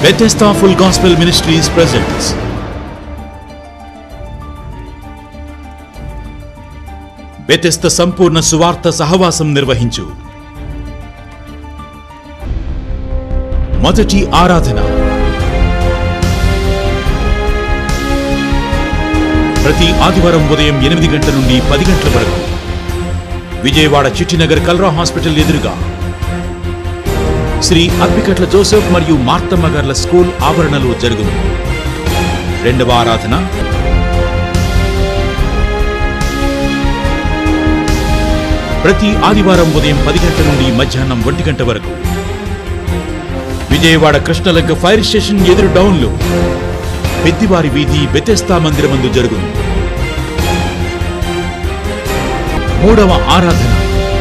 Bethesda Full Gospel Ministries presents Bethesda సంపూర్ణ సువార్త సహవాసం నిర్వహించు మొదటి ఆరాధన ప్రతి ఆదివారం ఉదయం ఎనిమిది గంటల నుండి పది గంటల వరకు విజయవాడ చిట్టినగర్ కల్రా హాస్పిటల్ ఎదురుగా శ్రీ అప్పికట్ల జోసెఫ్ మరియు మార్తమ్మ గార్ల స్కూల్ ఆవరణలో జరుగును రెండవ ఆరాధన ప్రతి ఆదివారం ఉదయం పది గంటల నుండి మధ్యాహ్నం ఒంటి గంట వరకు విజయవాడ కృష్ణలంక ఫైర్ స్టేషన్ ఎదురు డౌన్లో పెద్దివారి వీధి బెతెస్తా మందిరమందు జరుగును మూడవ ఆరాధన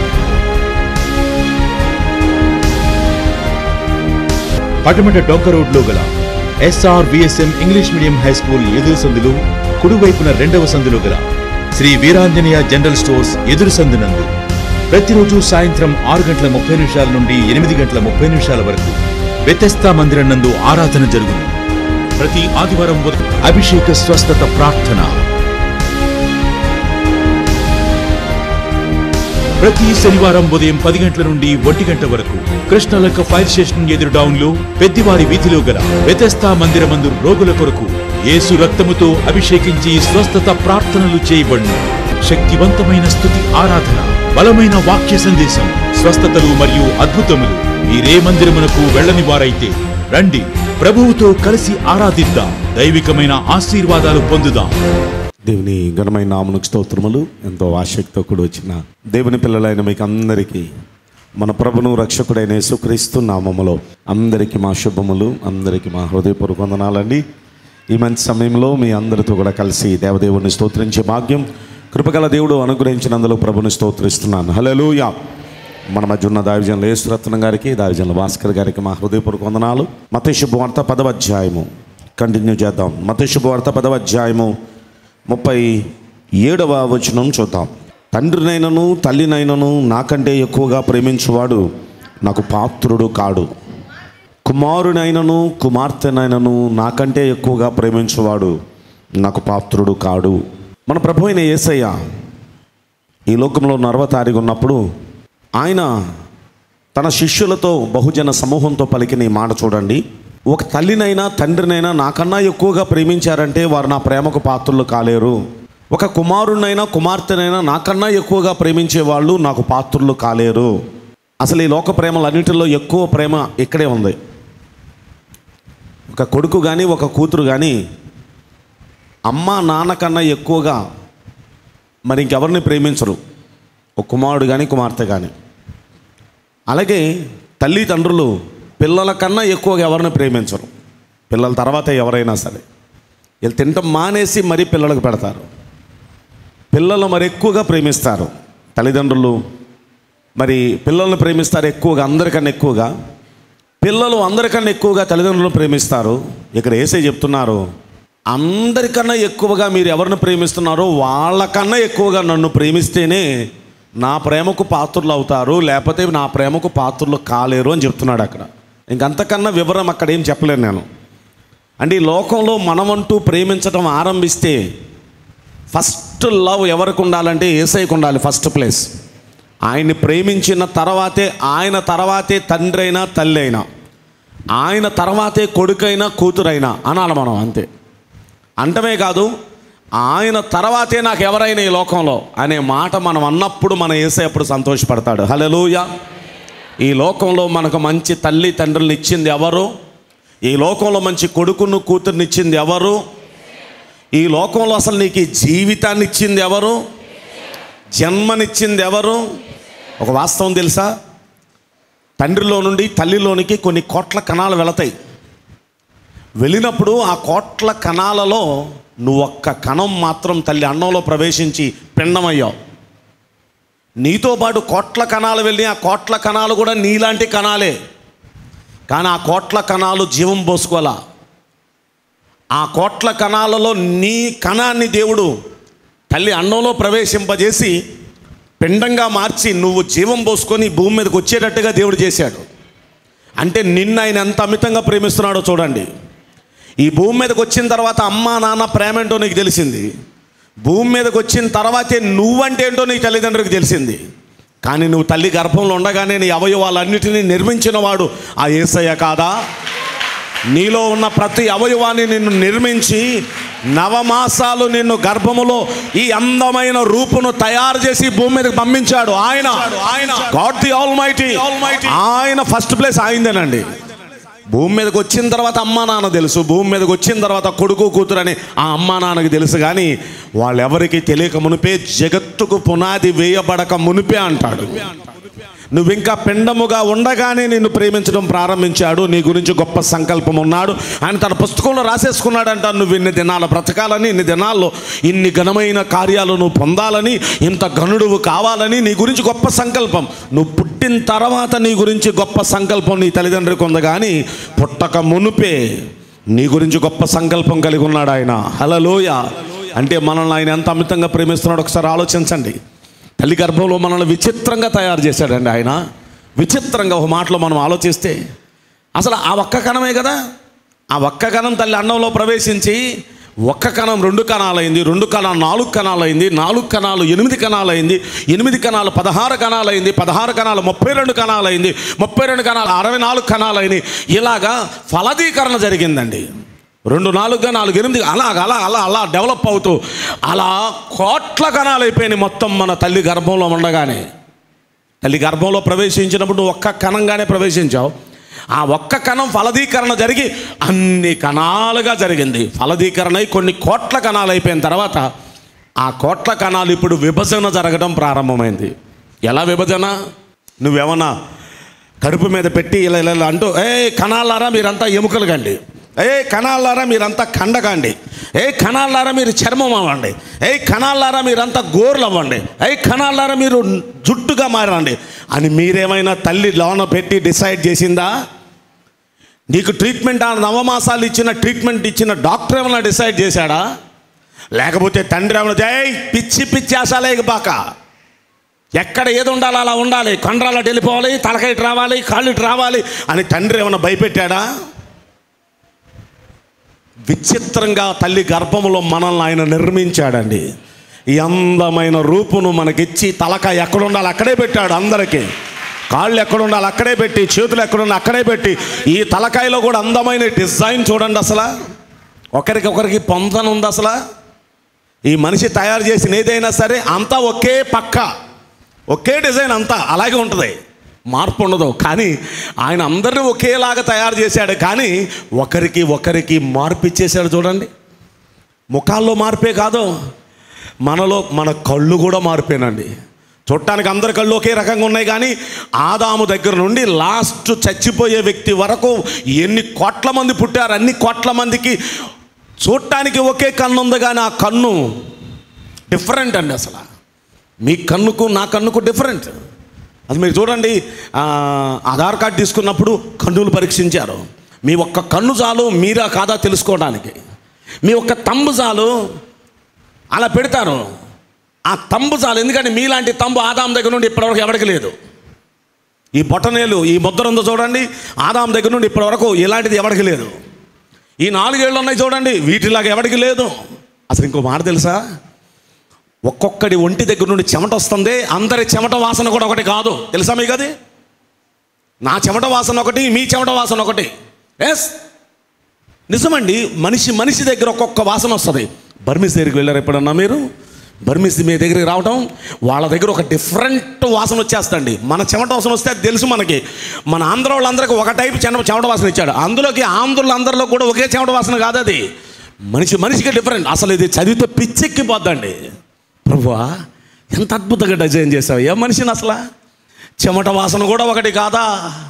పటమట డొంక రోడ్లో గల SR VSM English medium high school ఎదురు సందులు కుడివైపున రెండవ సందులో గల శ్రీ వీరాంజనేయ జనరల్ స్టోర్స్ ఎదురు సందునందు ప్రతిరోజు సాయంత్రం ఆరు గంటల ముప్పై నిమిషాల నుండి ఎనిమిది గంటల ముప్పై నిమిషాల వరకు వ్యతస్థా మందిరం నందు ఆరాధన జరుగును ప్రతి ఆదివారం ఉదయం అభిషేక స్వస్థత ప్రార్థన ప్రతి శనివారం ఉదయం పది గంటల నుండి ఒంటి గంట వరకు కృష్ణలంక ఫైర్ స్టేషన్ ఎదురు డౌన్ లో పెద్దివారి వీధిలో గల వ్యతస్థా మందిరమందు రోగుల కొరకు యేసు రక్తముతో అభిషేకించి స్వస్థత ప్రార్థనలు చేయబడును శక్తివంతమైన స్థుతి ఆరాధన బలమైన వాక్య సందేశం స్వస్థతలు మరియు అద్భుతములు మీరే మందిరమునకు వెళ్ళని వారైతే రండి ప్రభువుతో కలిసి ఆరాధిద్దాం దైవికమైన ఆశీర్వాదాలు పొందుదాం దేవుని ఘనమైన నామనుకు స్తోత్రములు ఎంతో ఆసక్తితో కూడా వచ్చిన దేవుని పిల్లలైన మీకు అందరికీ మన ప్రభును రక్షకుడైన యేసుక్రీస్తు నామములో అందరికీ మా శుభములు అందరికీ మా హృదయపూర్వక వందనాలండి ఈ మంచి సమయంలో మీ అందరితో కూడా కలిసి దేవదేవుని స్తోత్రించే భాగ్యం కృపగల దేవుడు అనుగ్రహించినందులో ప్రభుని స్తోత్రిస్తున్నాను హలోయా మన మధ్య ఉన్న దావిజనుల యేసురత్నం గారికి దావిజనుల భాస్కర్ గారికి మా హృదయపూర్వక వందనాలు మత శుభవార్త పదవ అధ్యాయము కంటిన్యూ చేద్దాం మత శుభవార్త పదవ అధ్యాయము ముప్పై ఏడవ వచనం చూద్దాం తండ్రినైనను తల్లినైనను నాకంటే ఎక్కువగా ప్రేమించువాడు నాకు పాత్రుడు కాడు కుమారునైనను కుమార్తెనైనను నాకంటే ఎక్కువగా ప్రేమించువాడు నాకు పాత్రుడు కాడు మన ప్రభు అయిన యేసయ్య ఈ లోకంలో నర్వతారిగా ఉన్నప్పుడు ఆయన తన శిష్యులతో బహుజన సమూహంతో పలికిన ఈ మాట చూడండి ఒక తల్లినైనా తండ్రినైనా నాకన్నా ఎక్కువగా ప్రేమించారంటే వారు నా ప్రేమకు పాత్రలు కాలేరు ఒక కుమారునైనా కుమార్తెనైనా నాకన్నా ఎక్కువగా ప్రేమించే వాళ్ళు నాకు పాత్రలు కాలేరు అసలు ఈ లోక ప్రేమలన్నిటిలో ఎక్కువ ప్రేమ ఇక్కడే ఉంది ఒక కొడుకు కానీ ఒక కూతురు కానీ అమ్మ నాన్న కన్నా ఎక్కువగా మరి ఇంకెవరిని ప్రేమించరు ఒక కుమారుడు కానీ కుమార్తె కానీ అలాగే తల్లిదండ్రులు పిల్లల కన్నా ఎక్కువగా ఎవరిని ప్రేమించరు పిల్లల తర్వాత ఎవరైనా సరే వీళ్ళు తింటాం మానేసి మరీ పిల్లలకు పెడతారు పిల్లలు మరి ఎక్కువగా ప్రేమిస్తారు తల్లిదండ్రులు మరి పిల్లల్ని ప్రేమిస్తారు ఎక్కువగా అందరికన్నా ఎక్కువగా పిల్లలు అందరికన్నా ఎక్కువగా తల్లిదండ్రులను ప్రేమిస్తారు ఇక్కడ ఏసే చెప్తున్నారు అందరికన్నా ఎక్కువగా మీరు ఎవరిని ప్రేమిస్తున్నారో వాళ్ళకన్నా ఎక్కువగా నన్ను ప్రేమిస్తేనే నా ప్రేమకు పాత్రలు అవుతారు లేకపోతే నా ప్రేమకు పాత్రలు కాలేరు అని చెప్తున్నాడు అక్కడ ఇంకంతకన్నా వివరం అక్కడ ఏం చెప్పలేను నేను అంటే ఈ లోకంలో మనమంటూ ప్రేమించడం ఆరంభిస్తే ఫస్ట్ లవ్ ఎవరికి ఉండాలంటే ఏసైకి ఉండాలి ఫస్ట్ ప్లేస్ ఆయన్ని ప్రేమించిన తర్వాతే ఆయన తర్వాతే తండ్రి అయినా తల్లి అయినా ఆయన తర్వాతే కొడుకైనా కూతురైనా అనాలి మనం అంతే అంటమే కాదు ఆయన తర్వాతే నాకు ఎవరైనా ఈ లోకంలో అనే మాట మనం అన్నప్పుడు మన ఏసై అప్పుడు సంతోషపడతాడు హలలుయ ఈ లోకంలో మనకు మంచి తల్లి తండ్రులను ఇచ్చింది ఎవరు ఈ లోకంలో మంచి కొడుకును కూతుర్ని ఇచ్చింది ఎవరు ఈ లోకంలో అసలు నీకు ఈ జీవితాన్ని ఇచ్చింది ఎవరు జన్మనిచ్చింది ఎవరు ఒక వాస్తవం తెలుసా తండ్రిలో నుండి తల్లిలోనికి కొన్ని కోట్ల కణాలు వెళతాయి వెళ్ళినప్పుడు ఆ కోట్ల కణాలలో నువ్వు ఒక్క కణం మాత్రం తల్లి అన్నంలో ప్రవేశించి పిండమయ్యావు నీతో పాటు కోట్ల కణాలు వెళ్ళి ఆ కోట్ల కణాలు కూడా నీలాంటి కణాలే కానీ ఆ కోట్ల కణాలు జీవం పోసుకోవాలా ఆ కోట్ల కణాలలో నీ కణాన్ని దేవుడు తల్లి అన్నంలో ప్రవేశింపజేసి పిండంగా మార్చి నువ్వు జీవం పోసుకొని భూమి మీదకి వచ్చేటట్టుగా దేవుడు చేశాడు అంటే నిన్ను ఆయన ఎంత అమితంగా ప్రేమిస్తున్నాడో చూడండి ఈ భూమి మీదకి వచ్చిన తర్వాత అమ్మ నాన్న ప్రేమ ఏంటో నీకు తెలిసింది భూమి మీదకి వచ్చిన తర్వాతే నువ్వంటే ఏంటో నీ తల్లిదండ్రులకు తెలిసింది కానీ నువ్వు తల్లి గర్భంలో ఉండగానే నీ అవయవాలన్నిటినీ నిర్మించిన వాడు ఆ ఏసయ్య కాదా నీలో ఉన్న ప్రతి అవయవాన్ని నిన్ను నిర్మించి నవమాసాలు నిన్ను గర్భములో ఈ అందమైన రూపును తయారు చేసి ఈ భూమి మీదకి పంపించాడు ఆయన ఆయన గాడ్ ది ఆల్ మైటీ ఆయన ఫస్ట్ ప్లేస్ ఆయిందేనండి భూమి మీదకి వచ్చిన తర్వాత అమ్మా నాన్న తెలుసు భూమి మీదకి వచ్చిన తర్వాత కొడుకు కూతురు అని ఆ అమ్మా నాన్నకి తెలుసు కానీ వాళ్ళెవరికి తెలియక మునిపే జగత్తుకు పునాది వేయబడక మునిపే అంటాడు నువ్వు ఇంకా పిండముగా ఉండగానే నిన్ను ప్రేమించడం ప్రారంభించాడు నీ గురించి గొప్ప సంకల్పం ఉన్నాడు ఆయన తన పుస్తకంలో రాసేసుకున్నాడంట నువ్వు ఇన్ని దినాలు బ్రతకాలని ఇన్ని దినాల్లో ఇన్ని ఘనమైన కార్యాలు నువ్వు పొందాలని ఇంత గనుడువు కావాలని నీ గురించి గొప్ప సంకల్పం నువ్వు పుట్టిన తర్వాత నీ గురించి గొప్ప సంకల్పం నీ తల్లిదండ్రులకు ఉంది కానీ పుట్టక మునుపే నీ గురించి గొప్ప సంకల్పం కలిగి ఉన్నాడు ఆయన హలలోయ అంటే మనల్ని ఆయన ఎంత అమితంగా ప్రేమిస్తున్నాడు ఒకసారి ఆలోచించండి తల్లి గర్భంలో మనల్ని విచిత్రంగా తయారు చేశాడండి ఆయన విచిత్రంగా ఒక మాటలో మనం ఆలోచిస్తే అసలు ఆ ఒక్క కణమే కదా ఆ ఒక్క కణం తల్లి అన్నంలో ప్రవేశించి ఒక్క కణం రెండు కణాలైంది రెండు కణాలు నాలుగు కణాలైంది నాలుగు కణాలు ఎనిమిది కణాలైంది ఎనిమిది కణాలు పదహారు కణాలైంది పదహారు కణాలు ముప్పై రెండు కణాలైంది ముప్పై రెండు కణాలు అరవై నాలుగు కణాలైంది ఇలాగా ఫలదీకరణ జరిగిందండి రెండు నాలుగుగా నాలుగు ఎనిమిది అలా అలా అలా అలా డెవలప్ అవుతూ అలా కోట్ల కణాలు అయిపోయినాయి మొత్తం మన తల్లి గర్భంలో ఉండగానే తల్లి గర్భంలో ప్రవేశించినప్పుడు నువ్వు ఒక్క కణంగానే ప్రవేశించావు ఆ ఒక్క కణం ఫలదీకరణ జరిగి అన్ని కణాలుగా జరిగింది ఫలదీకరణ అయి కొన్ని కోట్ల కణాలు అయిపోయిన తర్వాత ఆ కోట్ల కణాలు ఇప్పుడు విభజన జరగడం ప్రారంభమైంది ఎలా విభజన నువ్వేమన్నా కడుపు మీద పెట్టి ఇలా ఇలా ఇలా అంటూ ఏ కణాలారా మీరంతా ఎముకలు కండి ఏ కణాలారా మీరంతా కండకండి ఏ కణాలారా మీరు చర్మం అవ్వండి ఏ కణాలారా మీరంతా గోర్లు అవ్వండి ఏ కణాలారా మీరు జుట్టుగా మారండి అని మీరేమైనా తల్లి లోన పెట్టి డిసైడ్ చేసిందా నీకు ట్రీట్మెంట్ ఆ నవమాసాలు ఇచ్చిన ట్రీట్మెంట్ ఇచ్చిన డాక్టర్ ఏమైనా డిసైడ్ చేశాడా లేకపోతే తండ్రి ఏమైనా జై పిచ్చి పిచ్చి ఆశాలేక బాక ఎక్కడ ఏది ఉండాలో అలా ఉండాలి కండ్రాలు అటు వెళ్ళిపోవాలి తలకాయ ఇటు రావాలి కాళ్ళు ఇటు రావాలి అని తండ్రి ఏమైనా భయపెట్టాడా విచిత్రంగా తల్లి గర్భములో మనల్ని ఆయన నిర్మించాడండి ఈ అందమైన రూపును మనకిచ్చి తలకాయ ఎక్కడ ఉండాలి అక్కడే పెట్టాడు అందరికీ కాళ్ళు ఎక్కడ ఉండాలి అక్కడే పెట్టి చేతులు ఎక్కడ ఉండాలి అక్కడే పెట్టి ఈ తలకాయలో కూడా అందమైన డిజైన్ చూడండి అసలు ఒకరికి ఒకరికి పొందన ఉంది అసలు ఈ మనిషి తయారు చేసిన ఏదైనా సరే అంతా ఒకే పక్క ఒకే డిజైన్ అంతా అలాగే ఉంటుంది మార్పు ఉండదు కానీ ఆయన అందరిని ఒకేలాగా తయారు చేశాడు కానీ ఒకరికి ఒకరికి మార్పు ఇచ్చేసాడు చూడండి ముఖాల్లో మార్పే కాదు మనలో మన కళ్ళు కూడా మార్పేనండి చూడటానికి అందరి కళ్ళు ఒకే రకంగా ఉన్నాయి కానీ ఆదాము దగ్గర నుండి లాస్ట్ చచ్చిపోయే వ్యక్తి వరకు ఎన్ని కోట్ల మంది పుట్టారు అన్ని కోట్ల మందికి చూడటానికి ఒకే కన్ను ఉంది కానీ ఆ కన్ను డిఫరెంట్ అండి అసలు మీ కన్నుకు నా కన్నుకు డిఫరెంట్ అది మీరు చూడండి ఆ, ఆధార్ కార్డు తీసుకున్నప్పుడు కన్నులు పరీక్షించారు మీ ఒక్క కన్ను చాలు మీరా కాదా తెలుసుకోవడానికి మీ ఒక్క తంబు చాలు అలా పెడతారు ఆ తంబు చాలు ఎందుకంటే మీలాంటి తంబు ఆదాం దగ్గర నుండి ఇప్పటివరకు ఎవరికి లేదు ఈ బొటనేలు ఈ ముద్ర ఉందో చూడండి ఆదాం దగ్గర నుండి ఇప్పటివరకు ఇలాంటిది ఎవరికి లేదు ఈ నాలుగేళ్ళు ఉన్నాయి చూడండి వీటిలాగా ఎవరికి లేదు అసలు ఇంకో మాట తెలుసా ఒక్కొక్కడి ఒంటి దగ్గర నుండి చెమట వస్తుంది అందరి చెమట వాసన కూడా ఒకటి కాదు తెలుసా మీకు అది నా చెమట వాసన ఒకటి మీ చెమట వాసన ఒకటి ఎస్ నిజమండి మనిషి మనిషి దగ్గర ఒక్కొక్క వాసన వస్తుంది బర్మిస్ దగ్గరికి వెళ్ళారు ఎప్పుడన్నా మీరు బర్మిస్ మీ దగ్గరికి రావటం వాళ్ళ దగ్గర ఒక డిఫరెంట్ వాసన వచ్చేస్తండి మన చెమట వాసన వస్తే అది తెలుసు మనకి మన ఆంధ్ర వాళ్ళందరికీ ఒక టైప్ చెమట చెమట వాసన ఇచ్చాడు అందులోకి ఆంధ్రులందరిలో కూడా ఒకే చెమట వాసన కాదు అది మనిషి మనిషికి డిఫరెంట్ అసలు ఇది చదివితే పిచ్చెక్కిపోద్దండి ప్రభువా ఎంత అద్భుతంగా డిజైన్ చేసావు ఏ మనిషిని అసలు చెమట వాసన కూడా ఒకటి కాదా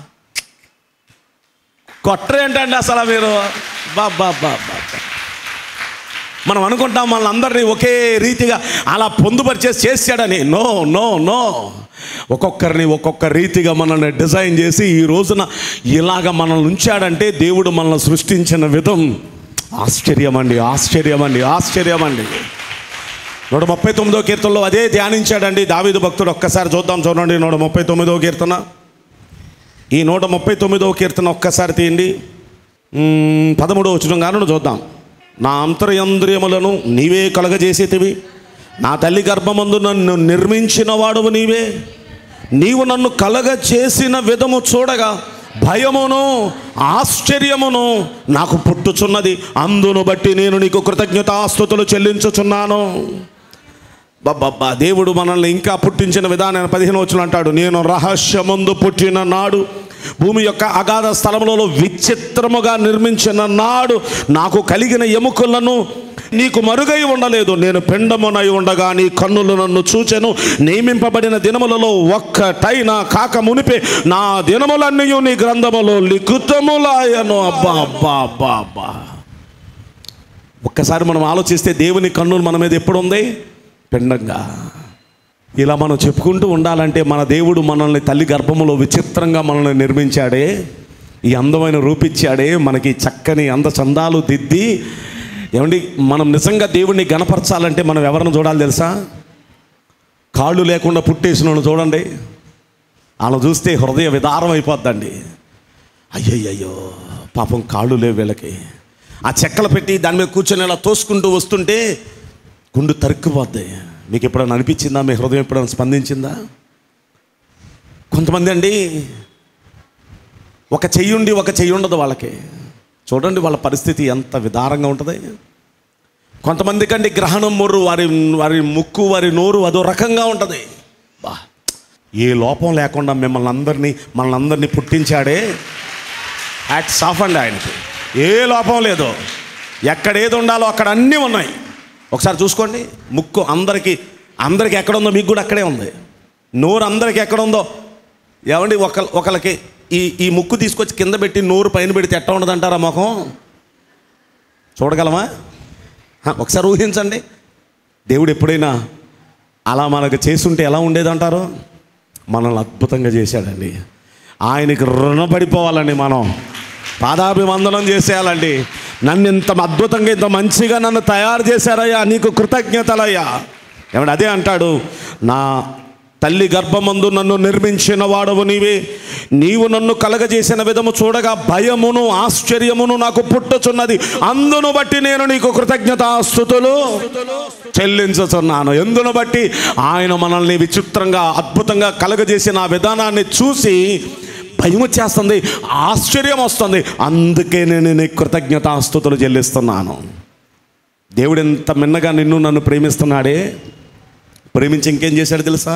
కొట్టరేంటండి అసలు మీరు బాబా బాబా మనం అనుకుంటాం మనల్ని అందరినీ ఒకే రీతిగా అలా పొందుపరిచేసి చేశాడని నో నో నో ఒక్కొక్కరిని ఒక్కొక్క రీతిగా మనల్ని డిజైన్ చేసి ఈ రోజున ఇలాగ మనల్ని ఉంచాడంటే దేవుడు మనల్ని సృష్టించిన విధం ఆశ్చర్యం అండి ఆశ్చర్యం అండి ఆశ్చర్యం అండి నూట ముప్పై తొమ్మిదో కీర్తనలో అదే ధ్యానించాడండి దావీదు భక్తుడు ఒక్కసారి చూద్దాం చూడండి నూట ముప్పై తొమ్మిదో కీర్తన ఈ నూట ముప్పై తొమ్మిదవ కీర్తన ఒక్కసారి తీయండి మ్మ్, పదమూడవ వచ్చిన గాను చూద్దాం నా అంతర్యంద్రియములను నీవే కలగజేసేటివి నా తల్లి గర్భమందు నన్ను నిర్మించిన వాడువు నీవే నీవు నన్ను కలగ చేసిన విధము చూడగా భయమును ఆశ్చర్యమును నాకు పుట్టుచున్నది అందును బట్టి నేను నీకు కృతజ్ఞతాస్తుతులు చెల్లించుచున్నాను బాబ్బా దేవుడు మనల్ని ఇంకా పుట్టించిన విధానం పదిహేను వచ్చిన అంటాడు నేను రహస్యమందు పుట్టిన నాడు భూమి యొక్క అగాధ స్థలములలో విచిత్రముగా నిర్మించిన నాడు నాకు కలిగిన ఎముకలను నీకు మరుగై ఉండలేదు నేను పిండమునై ఉండగా నీ కన్నులు నన్ను చూచెను నియమింపబడిన దినములలో ఒక్కటైనా కాక మునిపే నా దినములన్నీ నీ గ్రంథములో లిఖితములాయను అబ్బా అబ్బా అబ్బా అబ్బా ఒక్కసారి మనం ఆలోచిస్తే దేవుని కన్నులు మన మీద ఎప్పుడు ఉంది పిండంగా ఇలా మనం చెప్పుకుంటూ ఉండాలంటే మన దేవుడు మనల్ని తల్లి గర్భములో విచిత్రంగా మనల్ని నిర్మించాడే ఈ అందమైన రూపిచ్చాడే మనకి చక్కని అంద చందాలు దిద్ది ఏమండి మనం నిజంగా దేవుడిని గణపరచాలంటే మనం ఎవరిని చూడాలి తెలుసా కాళ్ళు లేకుండా పుట్టేసిన వాళ్ళని చూడండి వాళ్ళని చూస్తే హృదయ విదారం అయిపోద్దండి అయ్యయ్యో పాపం కాళ్ళు లేవు వీళ్ళకి ఆ చెక్కలు పెట్టి దాని మీద కూర్చొని ఇలా తోసుకుంటూ వస్తుంటే గుండు తరుక్కుపోద్ది మీకు ఎప్పుడైనా అనిపించిందా మీ హృదయం ఎప్పుడైనా స్పందించిందా కొంతమంది అండి ఒక చెయ్యి ఉండి ఒక చెయ్యి ఉండదు వాళ్ళకి చూడండి వాళ్ళ పరిస్థితి ఎంత విదారంగా ఉంటుంది కొంతమంది కంటే గ్రహణం మొర్రు వారి వారి ముక్కు వారి నోరు అదో రకంగా ఉంటుంది బా ఏ లోపం లేకుండా మిమ్మల్ని అందరినీ మనల్ని అందరినీ పుట్టించాడే హ్యాట్స్ ఆఫ్ అండి ఆయనకి ఏ లోపం లేదు ఎక్కడ ఏది ఉండాలో అక్కడ అన్నీ ఉన్నాయి ఒకసారి చూసుకోండి ముక్కు అందరికీ అందరికి ఎక్కడ ఉందో మీకు కూడా అక్కడే ఉంది నోరు అందరికి ఎక్కడ ఉందో ఏమండి ఒక ఒకరికి ఈ ఈ ముక్కు తీసుకొచ్చి కింద పెట్టి నోరు పైన పెడితే ఎట్ట ఉండదంటారా ముఖం చూడగలమా హ, ఒకసారి ఊహించండి దేవుడు ఎప్పుడైనా అలా మనకు చేసుంటే ఎలా ఉండేదంటారు మనల్ని అద్భుతంగా చేశాడండి ఆయనకి రుణపడిపోవాలండి మనం పాదాభివందనం చేసేయాలండి నన్ను ఇంత అద్భుతంగా ఇంత మంచిగా నన్ను తయారు చేశారయ్యా నీకు కృతజ్ఞతలయ్యా ఏమంటే అదే అంటాడు నా తల్లి గర్భమందు నన్ను నిర్మించిన వాడవు నీవే నీవు నన్ను కలగజేసిన విధము చూడగా భయమును ఆశ్చర్యమును నాకు పుట్టుచున్నది అందును బట్టి నేను నీకు కృతజ్ఞతాస్థుతులు చెల్లించుతున్నాను ఎందును బట్టి ఆయన మనల్ని విచిత్రంగా అద్భుతంగా కలగజేసిన ఆ విధానాన్ని చూసి భయం వచ్చేస్తుంది ఆశ్చర్యం వస్తుంది అందుకే నేను నీకు కృతజ్ఞతాస్థుతులు చెల్లిస్తున్నాను దేవుడు ఎంత మిన్నగా నిన్ను నన్ను ప్రేమిస్తున్నాడే ప్రేమించి ఇంకేం చేశాడు తెలుసా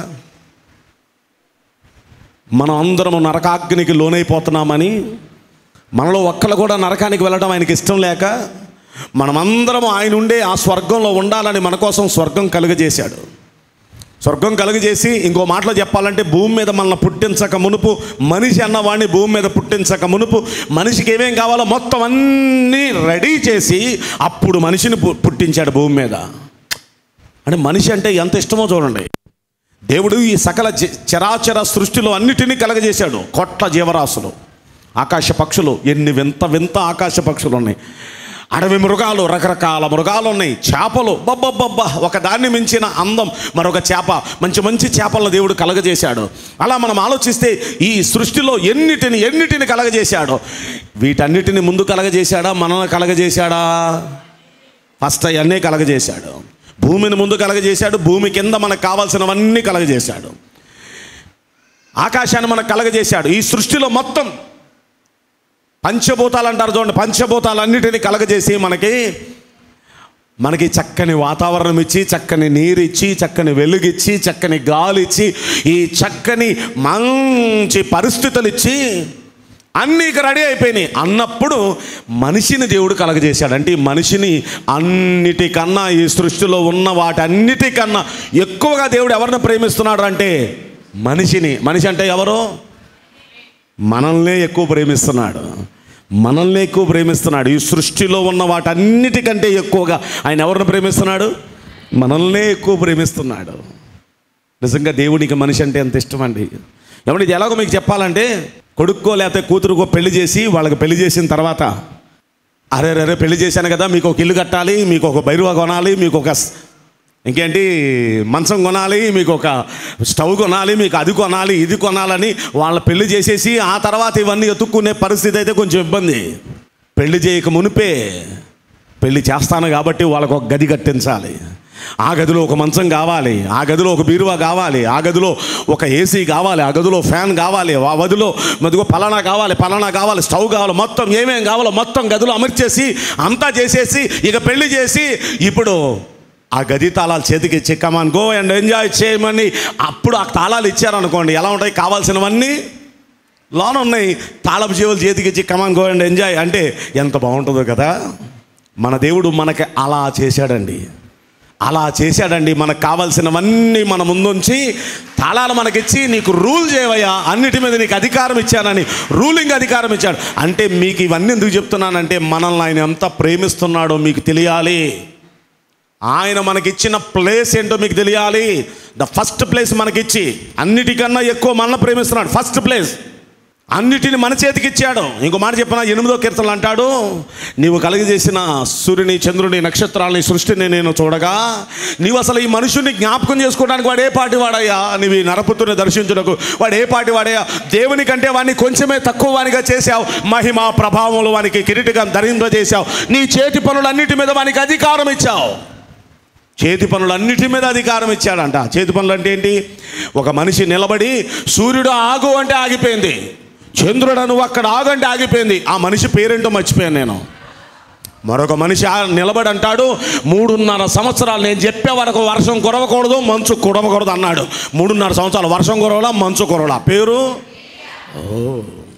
మనం అందరం నరకాగ్నికి లోనైపోతున్నామని మనలో ఒక్కళ్ళు కూడా నరకానికి వెళ్ళడం ఆయనకి ఇష్టం లేక మనమందరం ఆయన ఉండే ఆ స్వర్గంలో ఉండాలని మన కోసం స్వర్గం కలుగజేశాడు స్వర్గం కలుగజేసి ఇంకో మాటలో చెప్పాలంటే భూమి మీద మనల్ని పుట్టించక మునుపు మనిషి అన్నవాడిని భూమి మీద పుట్టించక మునుపు మనిషికి ఏమేం కావాలో మొత్తం అన్నీ రెడీ చేసి అప్పుడు మనిషిని పు- పుట్టించాడు భూమి మీద అంటే మనిషి అంటే ఎంత ఇష్టమో చూడండి దేవుడు ఈ సకల జ- చరాచర సృష్టిలో అన్నిటినీ కలగజేశాడు కొట్ల జీవరాశులు ఆకాశ పక్షులు ఎన్ని వింత వింత ఆకాశ పక్షులు ఉన్నాయి అడవి మృగాలు రకరకాల మృగాలు ఉన్నాయి చేపలు బబ్బబ్బబ్బా ఒక దాన్ని మించిన అందం మరొక చేప మంచి మంచి చేపలను దేవుడు కలగజేశాడు అలా మనం ఆలోచిస్తే ఈ సృష్టిలో ఎన్నిటిని ఎన్నిటిని కలగజేశాడు వీటన్నిటిని ముందు కలగజేశాడా మనల్ని కలగజేశాడా ఫస్ట్ అవన్నీ కలగజేశాడు భూమిని ముందు కలగజేశాడు భూమి కింద మనకు కావాల్సినవన్నీ కలగజేశాడు ఆకాశాన్ని మనకు కలగజేశాడు ఈ సృష్టిలో మొత్తం పంచభూతాలు అంటారు చూడండి పంచభూతాలన్నిటినీ కలగజేసి మనకి మనకి చక్కని వాతావరణం ఇచ్చి చక్కని నీరు ఇచ్చి చక్కని వెలుగిచ్చి చక్కని గాలి ఇచ్చి ఈ చక్కని మంచి పరిస్థితులు ఇచ్చి అన్నీ ఇక రెడీ అయిపోయినాయి అన్నప్పుడు మనిషిని దేవుడు కలగజేశాడు అంటే ఈ మనిషిని అన్నిటికన్నా ఈ సృష్టిలో ఉన్న వాటన్నిటికన్నా ఎక్కువగా దేవుడు ఎవరిని ప్రేమిస్తున్నాడు అంటే మనిషిని మనిషి అంటే ఎవరు మనల్నే ఎక్కువ ప్రేమిస్తున్నాడు మనల్ని ఎక్కువ ప్రేమిస్తున్నాడు ఈ సృష్టిలో ఉన్న వాటన్నిటికంటే ఎక్కువగా ఆయన ఎవరిని ప్రేమిస్తున్నాడు మనల్నే ఎక్కువ ప్రేమిస్తున్నాడు నిజంగా దేవునికి మనిషి అంటే ఎంత ఇష్టం అండి ఏమంటే ఇది ఎలాగో మీకు చెప్పాలంటే కొడుక్కో లేకపోతే కూతురుకో పెళ్లి చేసి వాళ్ళకి పెళ్లి చేసిన తర్వాత అరే అరే పెళ్లి చేశాను కదా మీకు ఒక ఇల్లు కట్టాలి మీకు ఒక బైరువా కొనాలి మీకు ఒక స్- ఇంకేంటి మంచం కొనాలి మీకు ఒక స్టవ్ కొనాలి మీకు అది కొనాలి ఇది కొనాలని వాళ్ళ పెళ్లి చేసేసి ఆ తర్వాత ఇవన్నీ ఎత్తుక్కునే పరిస్థితి అయితే కొంచెం ఇబ్బంది పెళ్లి చేయక మునిపే పెళ్లి చేస్తాను కాబట్టి వాళ్ళకు ఒక గది కట్టించాలి ఆ గదిలో ఒక మంచం కావాలి ఆ గదిలో ఒక బీరువా కావాలి ఆ గదిలో ఒక ఏసీ కావాలి ఆ గదిలో ఫ్యాన్ కావాలి ఆ గదిలో మదిగో పలానా కావాలి పలానా కావాలి స్టవ్ కావాలి మొత్తం ఏమేం కావాలో మొత్తం గదిలో అమర్చేసి అంతా చేసేసి ఇక పెళ్లి చేసి ఇప్పుడు ఆ గది తాళాలు చేతికి ఇచ్చి కమాన్ గో అండ్ ఎంజాయ్ చేయమని అప్పుడు ఆ తాళాలు ఇచ్చారనుకోండి ఎలా ఉంటాయి కావాల్సినవన్నీ లోన ఉన్నాయి తాళపు చెవులు చేతికి ఇచ్చి కమాన్ గో అండ్ ఎంజాయ్ అంటే ఎంత బాగుంటుందో కదా మన దేవుడు మనకి అలా చేశాడండి అలా చేశాడండి మనకు కావాల్సినవన్నీ మన ముందుంచి తాళాలు మనకిచ్చి నీకు రూల్ చేయవయ్యా అన్నిటి మీద నీకు అధికారం ఇచ్చానని రూలింగ్ అధికారం ఇచ్చాడు అంటే మీకు ఇవన్నీ ఎందుకు చెప్తున్నానంటే మనల్ని ఆయన ఎంత ప్రేమిస్తున్నాడో మీకు తెలియాలి ఆయన మనకిచ్చిన ప్లేస్ ఏంటో మీకు తెలియాలి ద ఫస్ట్ ప్లేస్ మనకిచ్చి అన్నిటికన్నా ఎక్కువ మనల్ని ప్రేమిస్తున్నాడు ఫస్ట్ ప్లేస్ అన్నిటిని మన చేతికి ఇచ్చాడు ఇంకో మాట చెప్పిన ఎనిమిదో కీర్తనలు అంటాడు నీవు కలిగజేసిన సూర్యుని చంద్రుని నక్షత్రాలని సృష్టిని నేను చూడగా నీవు అసలు ఈ మనుషుని జ్ఞాపకం చేసుకోవడానికి వాడు ఏ పాటి వాడయ్యా నీవు ఈ నరపుత్రుని దర్శించుటకు వాడు ఏ పాటి వాడయ్యా దేవుని కంటే వాడిని కొంచెమే తక్కువ వానిగా చేశావు మహిమ ప్రభావములు వానికి కిరీటిగా ధరింపజేశావు నీ చేతి పనులన్నిటి మీద వానికి అధికారం ఇచ్చావు చేతి పనులన్నిటి మీద అధికారం ఇచ్చాడంట చేతి పనులు అంటే ఏంటి ఒక మనిషి నిలబడి సూర్యుడు ఆగు అంటే ఆగిపోయింది చంద్రుడు నువ్వు అక్కడ ఆగు అంటే ఆగిపోయింది ఆ మనిషి పేరేంటో మర్చిపోయాను నేను మరొక మనిషి ఆ నిలబడి అంటాడు మూడున్నర సంవత్సరాలు నేను చెప్పే వరకు వర్షం కురవకూడదు మంచు కురవకూడదు అన్నాడు మూడున్నర సంవత్సరాలు వర్షం కురవలా మంచు కురవలా పేరు ఓ.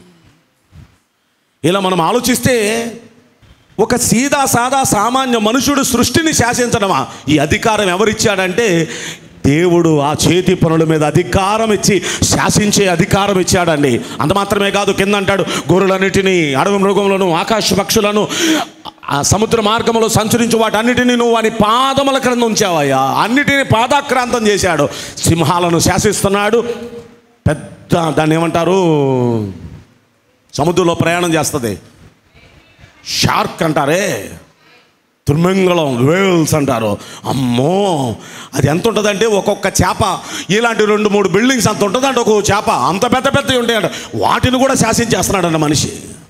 ఇలా మనం ఆలోచిస్తే ఒక సీదా సాదా సామాన్య మనుషుడు సృష్టిని శాసించడమా ఈ అధికారం ఎవరిచ్చాడంటే దేవుడు ఆ చేతి పనుల మీద అధికారం ఇచ్చి శాసించే అధికారం ఇచ్చాడండి అంత మాత్రమే కాదు కింద అంటాడు గొర్రెలన్నిటినీ అడవి మృగములను ఆకాశ పక్షులను ఆ సముద్ర మార్గంలో సంచరించు వాటన్నిటిని నువ్వు వాని పాదముల క్రింద ఉంచావయ్యా అన్నిటిని పాదాక్రాంతం చేశాడు సింహాలను శాసిస్తున్నాడు పెద్ద దాన్ని ఏమంటారు సముద్రంలో ప్రయాణం చేస్తుంది షార్క్ అంటారే తుర్మంగళం వేల్స్ అంటారు అమ్మో అది ఎంత ఉంటుందంటే ఒక్కొక్క చేప ఇలాంటి రెండు మూడు బిల్డింగ్స్ అంత ఉంటుందంట ఒక్కొక్క చేప అంత పెద్ద పెద్దవి ఉంటాయంట వాటిని కూడా శాసించేస్తున్నాడంట మనిషి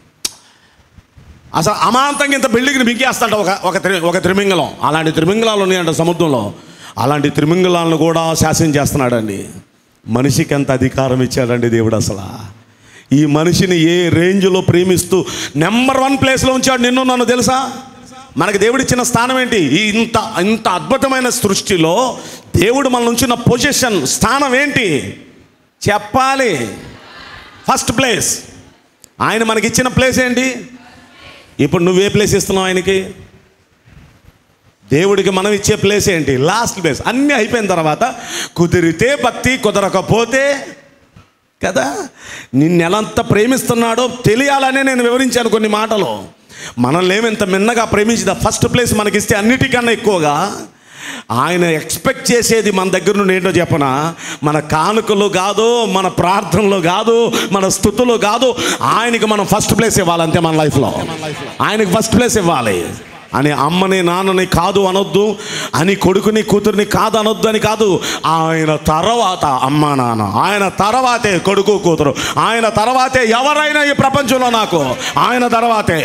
అసలు అమాంతంగా ఇంత బిల్డింగ్ని మింగేస్తాడు ఒక ఒక త్రి ఒక త్రిమింగళం అలాంటి త్రిమింగళాలు ఉన్నాయంట సముద్రంలో అలాంటి త్రిమింగళాలను కూడా శాసించేస్తున్నాడండి మనిషికి ఎంత అధికారం ఇచ్చాడండి దేవుడు అసలు ఈ మనిషిని ఏ రేంజ్లో ప్రేమిస్తూ నెంబర్ వన్ ప్లేస్లో ఉంచాడు నిన్ను నన్ను తెలుసా మనకి దేవుడిచ్చిన స్థానం ఏంటి ఈ ఇంత ఇంత అద్భుతమైన సృష్టిలో దేవుడు మన ఉంచిన పొజిషన్ స్థానం ఏంటి చెప్పాలి ఫస్ట్ ప్లేస్ ఆయన మనకిచ్చిన ప్లేస్ ఏంటి ఇప్పుడు నువ్వే ప్లేస్ ఇస్తున్నావు ఆయనకి దేవుడికి మనం ఇచ్చే ప్లేస్ ఏంటి లాస్ట్ ప్లేస్ అన్నీ అయిపోయిన తర్వాత కుదిరితే భక్తి కుదరకపోతే కదా నిన్నెలంత ప్రేమిస్తున్నాడో తెలియాలనే నేను వివరించాను కొన్ని మాటలు మనల్ని ఏమింత మిన్నగా ప్రేమించిన ఫస్ట్ ప్లేస్ మనకిస్తే అన్నిటికన్నా ఎక్కువగా ఆయన ఎక్స్పెక్ట్ చేసేది మన దగ్గర నుండి ఏంటో చెప్పనా మన కానుకలు కాదు మన ప్రార్థనలు కాదు మన స్థుతులు కాదు ఆయనకి మనం ఫస్ట్ ప్లేస్ ఇవ్వాలి అంతే మన లైఫ్లో ఆయనకి ఫస్ట్ ప్లేస్ ఇవ్వాలి అని అమ్మని నాన్నని కాదు అనొద్దు అని కొడుకుని కూతుర్ని కాదు అనొద్దు అని కాదు ఆయన తర్వాత అమ్మ నాన్న ఆయన తర్వాతే కొడుకు కూతురు ఆయన తర్వాతే ఎవరైనా ఈ ప్రపంచంలో నాకు ఆయన తర్వాతే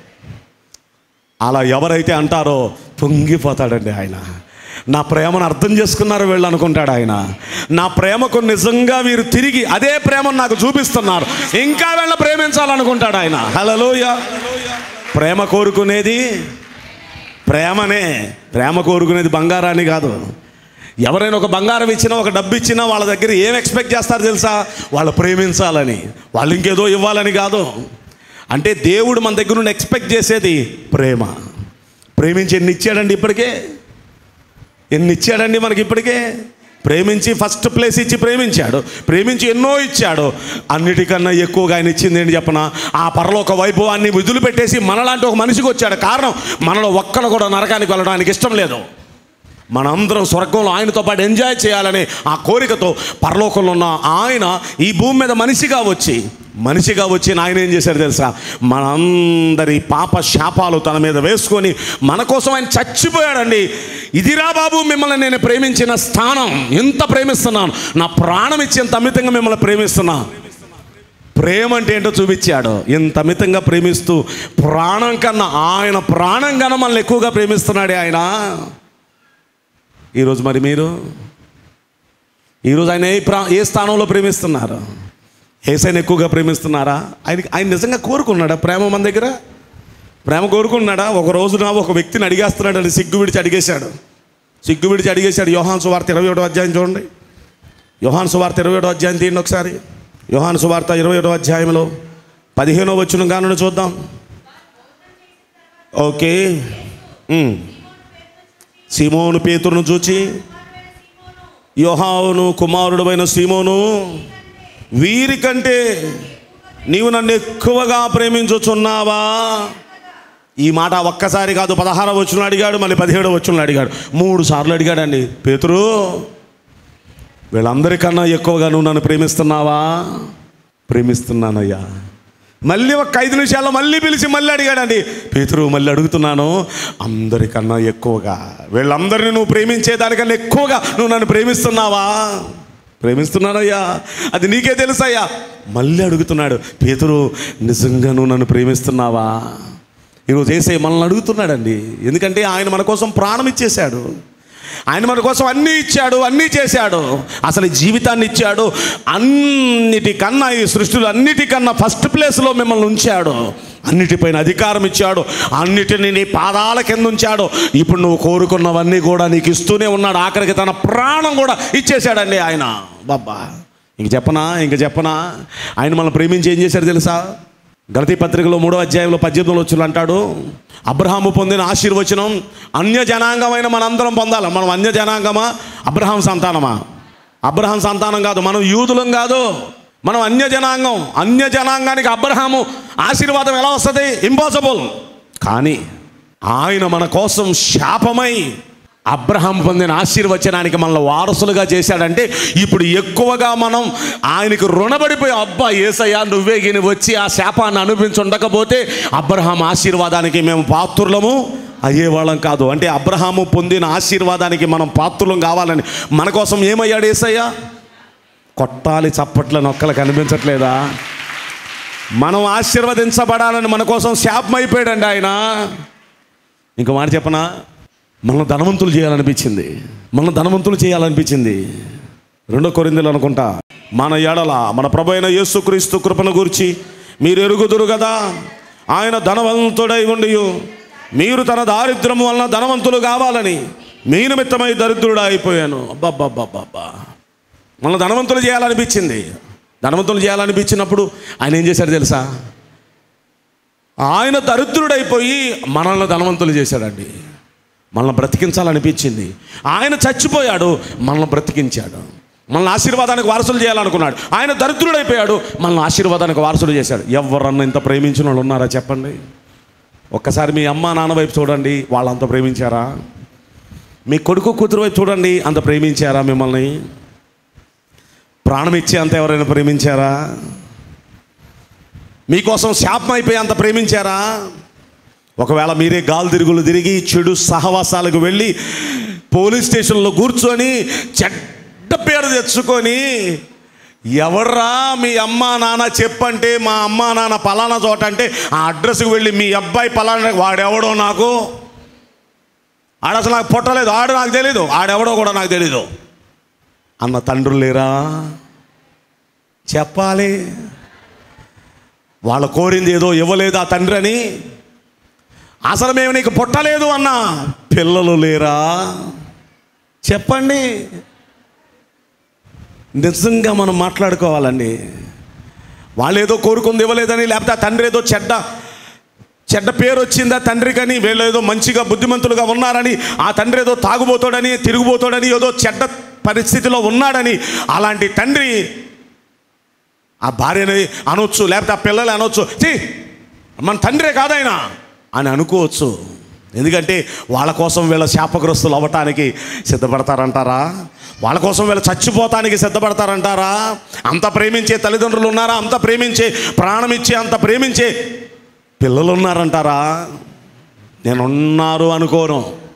అలా ఎవరైతే అంటారో పొంగిపోతాడండి ఆయన నా ప్రేమను అర్థం చేసుకున్నారు వీళ్ళు అనుకుంటాడు ఆయన నా ప్రేమకు నిజంగా వీరు తిరిగి అదే ప్రేమను నాకు చూపిస్తున్నారు ఇంకా వీళ్ళ ప్రేమించాలనుకుంటాడు ఆయన హలోయ ప్రేమ కోరుకునేది ప్రేమనే ప్రేమ కోరుకునేది బంగారాన్ని కాదు ఎవరైనా ఒక బంగారం ఇచ్చినా ఒక డబ్బు ఇచ్చినా వాళ్ళ దగ్గర ఏం ఎక్స్పెక్ట్ చేస్తారు తెలుసా వాళ్ళు ప్రేమించాలని వాళ్ళు ఇంకేదో ఇవ్వాలని కాదు అంటే దేవుడు మన దగ్గర నుండి ఎక్స్పెక్ట్ చేసేది ప్రేమ ప్రేమించి ఎన్ని ఇచ్చాడండి ఇప్పటికే ఎన్ని ఇచ్చాడండి మనకి ఇప్పటికే ప్రేమించి ఫస్ట్ ప్లేస్ ఇచ్చి ప్రేమించాడు ప్రేమించి ఎన్నో ఇచ్చాడు అన్నిటికన్నా ఎక్కువగా ఆయన ఇచ్చింది ఏంటి చెప్పన ఆ పరలోక వైభవాన్ని విధులు పెట్టేసి మనలాంటి ఒక మనిషికి వచ్చాడు కారణం మనలో ఒక్కరు కూడా నరకానికి వెళ్ళడానికి ఇష్టం లేదు మనందరం స్వర్గంలో ఆయనతో పాటు ఎంజాయ్ చేయాలనే ఆ కోరికతో పరలోకంలో ఉన్న ఆయన ఈ భూమి మీద మనిషిగా వచ్చి మనిషిగా వచ్చి ఆయన ఏం చేశాడు తెలుసా మనందరి పాప శాపాలు తన మీద వేసుకొని మన కోసం ఆయన చచ్చిపోయాడండి ఇదిరా బాబు మిమ్మల్ని నేను ప్రేమించిన స్థానం ఎంత ప్రేమిస్తున్నాను నా ప్రాణం ఇచ్చి ఎంత అమితంగా మిమ్మల్ని ప్రేమిస్తున్నా ప్రేమ అంటే ఏంటో చూపించాడు ఇంత అమితంగా ప్రేమిస్తూ ప్రాణం కన్నా ఆయన ప్రాణం కన్నా మనల్ని ఎక్కువగా ప్రేమిస్తున్నాడే ఆయన ఈరోజు మరి మీరు ఈరోజు ఆయన ఏ ప్రా ఏ స్థానంలో ప్రేమిస్తున్నారు ఏసైనా ఎక్కువగా ప్రేమిస్తున్నారా ఆయన ఆయన నిజంగా కోరుకున్నాడా ప్రేమ మన దగ్గర ప్రేమ కోరుకున్నాడా ఒక రోజున ఒక వ్యక్తిని అడిగేస్తున్నాడు అని సిగ్గు విడిచి అడిగేశాడు సిగ్గు విడిచి అడిగేశాడు యోహాన్ సువార్త ఇరవై ఒకటో అధ్యాయం చూడండి యోహాన్ సువార్త ఇరవై ఒకటో అధ్యాయం తీయండి ఒకసారి యోహాన్ సువార్త ఇరవై ఒకటో అధ్యాయంలో పదిహేనో వచ్చిన కానుండి చూద్దాం ఓకే ఉమ్. సీమోను పేతురును చూచి యోహాను కుమారుడమైన సీమోను వీరికంటే నీవు నన్ను ఎక్కువగా ప్రేమించుచున్నావా ఈ మాట ఒక్కసారి కాదు పదహారవ వచ్చిన అడిగాడు మళ్ళీ పదిహేడవ వచ్చిన అడిగాడు మూడు సార్లు అడిగాడండి పేతురు వీళ్ళందరికన్నా ఎక్కువగా నువ్వు నన్ను ప్రేమిస్తున్నావా ప్రేమిస్తున్నానయ్యా మళ్ళీ ఒక ఐదు నిమిషాల్లో మళ్ళీ పిలిచి మళ్ళీ అడిగాడండి పేతురు మళ్ళీ అడుగుతున్నాను అందరికన్నా ఎక్కువగా వీళ్ళందరినీ నువ్వు ప్రేమించేదానికన్నా ఎక్కువగా నువ్వు నన్ను ప్రేమిస్తున్నావా ప్రేమిస్తున్నానయ్యా అది నీకే తెలుసయ్యా మళ్ళీ అడుగుతున్నాడు పేతురు నిజంగా నువ్వు నన్ను ప్రేమిస్తున్నావా ఈరోజు ఏసై మనల్ని అడుగుతున్నాడండి ఎందుకంటే ఆయన మన కోసం ప్రాణం ఇచ్చేశాడు ఆయన మన కోసం అన్నీ ఇచ్చాడు అన్నీ చేశాడు అసలు ఈ జీవితాన్ని ఇచ్చాడు అన్నిటికన్నా ఈ సృష్టిలో అన్నిటికన్నా ఫస్ట్ ప్లేస్లో మిమ్మల్ని ఉంచాడు అన్నిటిపైన అధికారం ఇచ్చాడు అన్నిటిని నీ పాదాల కింద ఉంచాడు ఇప్పుడు నువ్వు కోరుకున్నవన్నీ కూడా నీకు ఇస్తూనే ఉన్నాడు ఆఖరికి తన ప్రాణం కూడా ఇచ్చేశాడండి ఆయన బాబా ఇంక చెప్పనా ఇంక చెప్పనా ఆయన మనల్ని ప్రేమించి ఏం చేశాడు తెలుసా గలతీ పత్రికలో మూడో అధ్యాయంలో పద్దెనిమిదిలో వచ్చిన అంటాడు అబ్రహాము పొందిన ఆశీర్వచనం అన్య జనాంగమైన మనందరం పొందాలి మనం అన్య జనాంగమా అబ్రహాం సంతానమా అబ్రహాం సంతానం కాదు మనం యూదులం కాదు మనం అన్య జనాంగం అన్య జనాంగానికి అబ్రహాము ఆశీర్వాదం ఎలా వస్తుంది ఇంపాసిబుల్ కానీ ఆయన మన కోసం శాపమై అబ్రహాం పొందిన ఆశీర్వచనానికి మనల్ని వారసులుగా చేశాడంటే ఇప్పుడు ఎక్కువగా మనం ఆయనకు రుణపడిపోయి అబ్బా ఏసయ్యా నువ్వే గిని వచ్చి ఆ శాపాన్ని అనిపించుండకపోతే అబ్రహాం ఆశీర్వాదానికి మేము పాత్రులము అయ్యేవాళ్ళం కాదు అంటే అబ్రహాము పొందిన ఆశీర్వాదానికి మనం పాత్రులం కావాలని మన కోసం ఏమయ్యాడు ఏసయ్యా కొట్టాలి చప్పట్ల నొక్కలు కనిపించట్లేదా మనం ఆశీర్వదించబడాలని మన కోసం శాపం అయిపోయాడండి ఆయన ఇంకో మాట చెప్పనా మనం ధనవంతులు చేయాలనిపించింది మనం ధనవంతులు చేయాలనిపించింది రెండో కొరిందులు అనుకుంటా మన ఎడల మన ప్రభు అయిన యేసుక్రీస్తు కృపను గురించి మీరు ఎరుగుదురు కదా ఆయన ధనవంతుడై ఉండి మీరు తన దారిద్రము వలన ధనవంతులు కావాలని మీ నిమిత్తమై దరిద్రుడు అయిపోయాను అబ్బబ్బబ్బబ్బా మన ధనవంతులు చేయాలనిపించింది ధనవంతులు చేయాలనిపించినప్పుడు ఆయన ఏం చేశాడు తెలుసా ఆయన దరిద్రుడైపోయి మనల్ని ధనవంతులు చేశాడండి మనల్ని బ్రతికించాలనిపించింది ఆయన చచ్చిపోయాడు మనల్ని బ్రతికించాడు మనల్ని ఆశీర్వాదానికి వారసులు చేయాలనుకున్నాడు ఆయన దరిద్రుడైపోయాడు మనల్ని ఆశీర్వాదానికి వారసులు చేశాడు ఎవరన్నా ఇంత ప్రేమించిన వాళ్ళు ఉన్నారా చెప్పండి ఒక్కసారి మీ అమ్మ నాన్న వైపు చూడండి వాళ్ళంత ప్రేమించారా మీ కొడుకు కూతురు వైపు చూడండి అంత ప్రేమించారా మిమ్మల్ని ప్రాణం ఇచ్చే అంత ఎవరైనా ప్రేమించారా మీకోసం శాపం అయిపోయి అంత ప్రేమించారా ఒకవేళ మీరే గాలి తిరుగులు తిరిగి చెడు సహవాసాలకు వెళ్ళి పోలీస్ స్టేషన్లో కూర్చొని చెడ్డ పేరు తెచ్చుకొని ఎవర్రా మీ అమ్మ నాన్న చెప్పంటే మా అమ్మ నాన్న పలానా చోట అంటే ఆ అడ్రస్కి వెళ్ళి మీ అబ్బాయి పలానా వాడెవడో నాకు ఆడ అసలు నాకు పుట్టలేదు ఆడు నాకు తెలీదు ఆడెవడో కూడా నాకు తెలీదు అన్న తండ్రులు లేరా చెప్పాలి వాళ్ళ కోరింది ఏదో ఇవ్వలేదు ఆ తండ్రి అని అసలు మేము నీకు పుట్టలేదు అన్న పిల్లలు లేరా చెప్పండి నిజంగా మనం మాట్లాడుకోవాలండి వాళ్ళు ఏదో కోరుకుంది ఇవ్వలేదని లేకపోతే ఆ తండ్రి ఏదో చెడ్డ చెడ్డ పేరు వచ్చిందా తండ్రికని వీళ్ళు ఏదో మంచిగా బుద్ధిమంతులుగా ఉన్నారని ఆ తండ్రి ఏదో తాగుబోతాడని తిరుగుబోతాడని ఏదో చెడ్డ పరిస్థితిలో ఉన్నాడని అలాంటి తండ్రి ఆ భార్యని అనొచ్చు లేకపోతే ఆ పిల్లలు అనొచ్చు "ఛీ, మన తండ్రే కాదాయన అని అనుకోవచ్చు ఎందుకంటే వాళ్ళ కోసం వీళ్ళ శాపగ్రస్తులు అవ్వటానికి సిద్ధపడతారంటారా వాళ్ళ కోసం వీళ్ళు చచ్చిపోతానికి సిద్ధపడతారంటారా అంత ప్రేమించే తల్లిదండ్రులు ఉన్నారా అంత ప్రేమించే ప్రాణం ఇచ్చే అంత ప్రేమించే పిల్లలు ఉన్నారంటారా నేను ఉన్నారు అనుకోను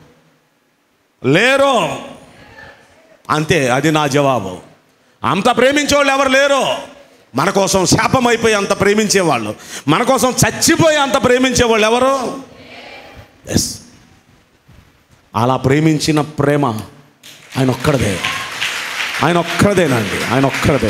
లేరు అంతే అది నా జవాబు అంత ప్రేమించేవాళ్ళు ఎవరు లేరు మన కోసం శాపం అయిపోయి అంత ప్రేమించేవాళ్ళు మన కోసం చచ్చిపోయి అంత ప్రేమించేవాళ్ళు ఎవరు ఎస్ అలా ప్రేమించిన ప్రేమ ఆయన ఒక్కడదే ఆయన ఒక్కడదేనండి ఆయన ఒక్కడదే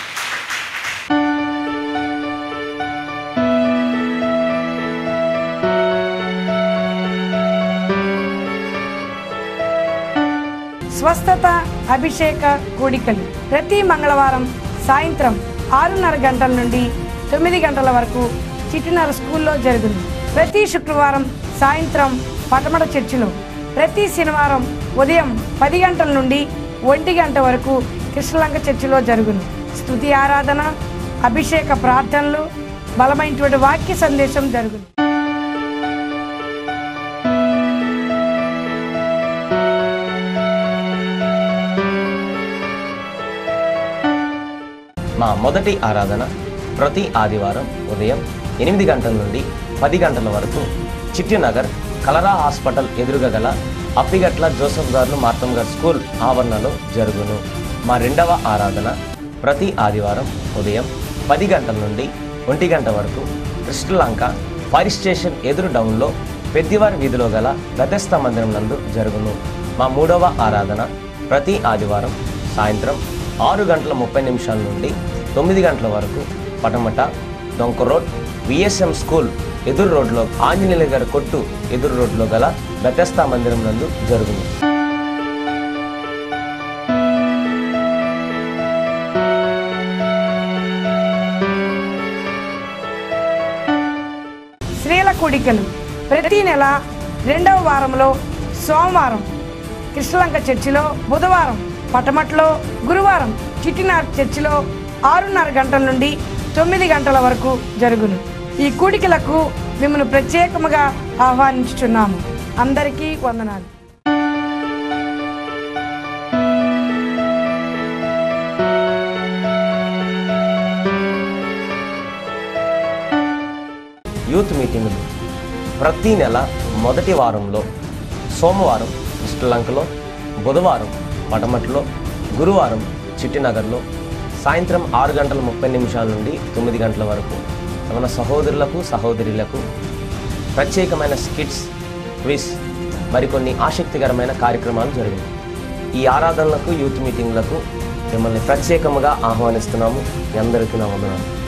స్వస్థత అభిషేక కూడికలు ప్రతి మంగళవారం సాయంత్రం ఆరున్నర గంటల నుండి తొమ్మిది గంటల వరకు చిటినర స్కూల్లో జరుగును ప్రతి శుక్రవారం సాయంత్రం పటమట చర్చిలో ప్రతి శనివారం ఉదయం పది గంటల నుండి ఒంటి గంట వరకు కృష్ణలంక చర్చిలో జరుగును స్తుతి ఆరాధన అభిషేక ప్రార్థనలు బలమైనటువంటి వాక్య సందేశం జరుగును మా మొదటి ఆరాధన ప్రతి ఆదివారం ఉదయం ఎనిమిది గంటల నుండి పది గంటల వరకు చిట్టినగర్ కలరా హాస్పిటల్ ఎదురుగా గల అప్పిగట్ల జోసఫ్ గారు మార్తమ్ గారు స్కూల్ ఆవరణలో జరుగును మా రెండవ ఆరాధన ప్రతి ఆదివారం ఉదయం పది గంటల నుండి ఒంటి గంట వరకు కృష్ణలంక ఫైర్ స్టేషన్ ఎదురు డౌన్లో పెద్దివారి వీధిలో గల గతస్థ మందిరం నందు జరుగును మా మూడవ ఆరాధన ప్రతి ఆదివారం సాయంత్రం ఆరు గంటల ముప్పై నిమిషాల నుండి తొమ్మిది గంటల వరకు పటమట డొంక రోడ్ విఎస్ఎం స్కూల్ ఎదురు రోడ్లో ఆంజనేయుల గారి కొట్టు ఎదురు రోడ్లో గల బెతస్తా మందిరం నందు జరుగును స్త్రీల కూడికలు ప్రతి నెల రెండవ వారంలో సోమవారం కృష్ణలంక చర్చిలో బుధవారం పటమట్లో గురువారం చిట్టినార్ చర్చిలో ఆరున్నర గంటల నుండి తొమ్మిది గంటల వరకు జరుగును ఈ కూడికలకు మిమ్మల్ని ప్రత్యేకముగా ఆహ్వానించుచున్నాము అందరికీ వందనాలు యూత్ మీటింగులు ప్రతి నెల మొదటి వారంలో సోమవారం శ్రీలంకలో బుధవారం పటమట్లో గురువారం చిట్టినగర్లో సాయంత్రం ఆరు గంటల ముప్పై నిమిషాల నుండి తొమ్మిది గంటల వరకు మన సహోదరులకు సహోదరులకు ప్రత్యేకమైన స్కిట్స్ క్విజ్ మరికొన్ని ఆసక్తికరమైన కార్యక్రమాలు జరిగాయి ఈ ఆరాధనలకు యూత్ మీటింగ్లకు మిమ్మల్ని ప్రత్యేకముగా ఆహ్వానిస్తున్నాము మీ అందరికీ నా వందనాలు